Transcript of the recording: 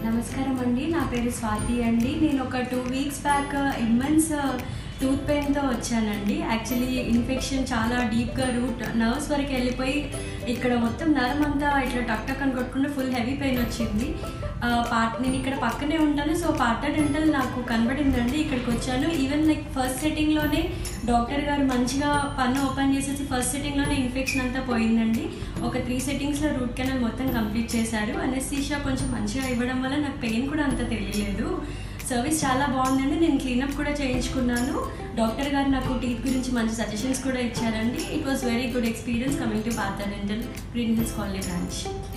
నమస్కారం అండి నా పేరు స్వాతి అండి నేను ఒక టూ వీక్స్ బ్యాక్ ఇమ్మన్స్ టూత్ పెయిన్తో వచ్చానండి యాక్చువల్లీ ఇన్ఫెక్షన్ చాలా డీప్గా రూట్ నర్వ్స్ వరకు వెళ్ళిపోయి ఇక్కడ మొత్తం నరం అంతా ఇట్లా టక్ టక్ అని కొట్టుకుంటే ఫుల్ హెవీ పెయిన్ వచ్చింది ఆ, పార్ట్ నేను ఇక్కడ పక్కనే ఉంటాను సో పార్ట డెంటల్ నాకు కనబడిందండి ఇక్కడికి వచ్చాను ఈవెన్ లైక్ ఫస్ట్ సెట్టింగ్లోనే డాక్టర్ గారు మంచిగా పన్ను ఓపెన్ చేసేసి ఫస్ట్ సెట్టింగ్లోనే ఇన్ఫెక్షన్ అంతా పోయిందండి ఒక త్రీ సెట్టింగ్స్లో రూట్ కెనాల్ మొత్తం కంప్లీట్ చేశారు అనెస్థీషియా కొంచెం మంచిగా ఇవ్వడం వల్ల నాకు పెయిన్ కూడా అంత తెలియలేదు సర్వీస్ చాలా బాగుందండి నేను క్లీనప్ కూడా చేయించుకున్నాను డాక్టర్ గారు నాకు టీత్ గురించి మంచి సజెషన్స్ కూడా ఇచ్చారండి it was very good experience coming to Partha dental Green Hills colony branch